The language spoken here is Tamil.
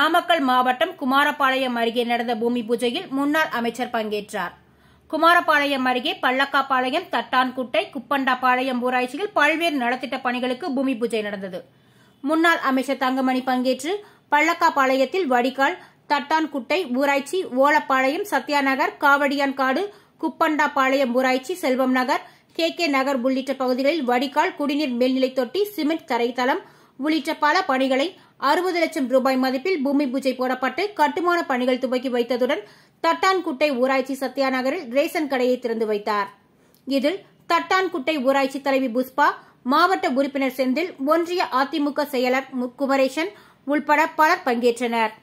நாமக்கல் மாவட்டம் குமாரபாளையம் அருகே நடந்த பூமி பூஜையில் முன்னாள் அமைச்சர் பங்கேற்றார் குமாரபாளையம் அருகே பள்ளக்காப்பாளையம் தட்டான்குட்டை குப்பண்டாபாளையம் ஊராட்சியில் பல்வேறு நலத்திட்ட பணிகளுக்கு பூமி பூஜை நடந்தது முன்னாள் அமைச்சர் தங்கமணி பங்கேற்று பள்ளக்காப்பாளையத்தில் வடிகால் தட்டான்குட்டை ஊராட்சி ஓலப்பாளையம் சத்யாநகர் காவடியான்காடு குப்பண்டாபாளையம் ஊராட்சி செல்வம் நகர் கே கே நகர் உள்ளிட்ட பகுதிகளில் வடிகால் குடிநீர் மேல்நிலை தொட்டி சிமெண்ட் தரைத்தளம் உள்ளிட்ட பல பணிகளை அறுபது லட்சம் ரூபாய் மதிப்பில் பூமி பூஜை போடப்பட்டு கட்டுமான பணிகள் துவக்கி வைத்ததுடன் தட்டான்குட்டை ஊராட்சி சத்யாநகரில் ரேஷன் கடையை திறந்து வைத்தார் இதில் தட்டான்குட்டை ஊராட்சி தலைவி புஷ்பா மாவட்ட உறுப்பினர் செந்தில் ஒன்றிய அதிமுக செயலர் மு- குமரேசன் உள்பட பலர் பங்கேற்றனர்